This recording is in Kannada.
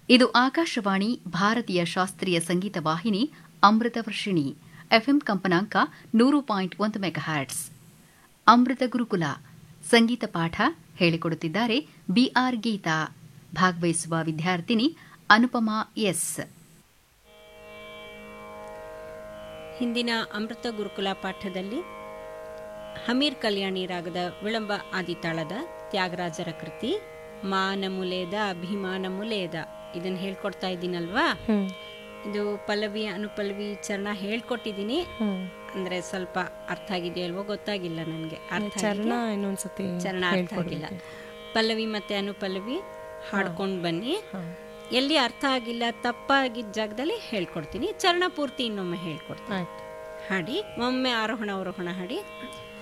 ಇದು ಆಕಾಶವಾಣಿ ಭಾರತೀಯ ಶಾಸ್ತ್ರೀಯ ಸಂಗೀತ ವಾಹಿನಿ ಅಮೃತ ವರ್ಷಿಣಿ ಎಫ್ಎಂ ಕಂಪನಾಂಕ ನೂರು ಪಾಯಿಂಟ್ ಒಂದು ಮೆಗಾಹ್ಯಾಟ್ಸ್ ಅಮೃತ ಗುರುಕುಲ ಸಂಗೀತ ಪಾಠ ಹೇಳಿಕೊಡುತ್ತಿದ್ದಾರೆ ಬಿಆರ್ ಗೀತಾ ಭಾಗವಹಿಸುವ ವಿದ್ಯಾರ್ಥಿನಿ ಅನುಪಮಾ ಎಸ್ ಹಿಂದಿನ ಅಮೃತ ಗುರುಕುಲ ಪಾಠದಲ್ಲಿ ಹಮೀರ್ ಕಲ್ಯಾಣಿ ರಾಗದ ವಿಳಂಬ ಆದಿತಾಳದ ತ್ಯಾಗರಾಜರ ಕೃತಿ ಮಾನ ಮುಲೇದ ಅಭಿಮಾನ ಮುಲೇದ ಇದನ್ನ ಹೇಳ್ಕೊಡ್ತಾ ಇದ್ದೀನಲ್ವಾ ಇದು ಪಲ್ಲವಿ ಅನುಪಲ್ಲವಿ ಚರಣ ಹೇಳ್ಕೊಟ್ಟಿದ್ದೀನಿ ಅಂದ್ರೆ ಸ್ವಲ್ಪ ಅರ್ಥ ಆಗಿದೆಯೋ ಅಲ್ವೋ ಗೊತ್ತಾಗಿಲ್ಲ ನನಗೆ ಅರ್ಥ ಚರಣ ಆಗಿದ್ಯಾ? ಇನ್ನೊಂದ್ಸತಿ ಚರಣ ಅರ್ಥ ಆಗಿಲ್ಲ ಪಲ್ಲವಿ ಮತ್ತೆ ಅನುಪಲ್ಲವಿ ಹಾಡ್ಕೊಂಡು ಬನ್ನಿ ಎಲ್ಲಿ ಅರ್ಥ ಆಗಿಲ್ಲ ತಪ್ಪಾಗಿದ್ದ ಜಾಗದಲ್ಲಿ ಹೇಳ್ಕೊಡ್ತೀನಿ ಚರಣ ಪೂರ್ತಿ ಇನ್ನೊಮ್ಮೆ ಹೇಳ್ಕೊಡ್ತೀನಿ ಆಯ್ತು ಹಾಡಿ ಒಮ್ಮೆ ಆರೋಹಣ ಅವರೋಹಣ ಹಾಡಿ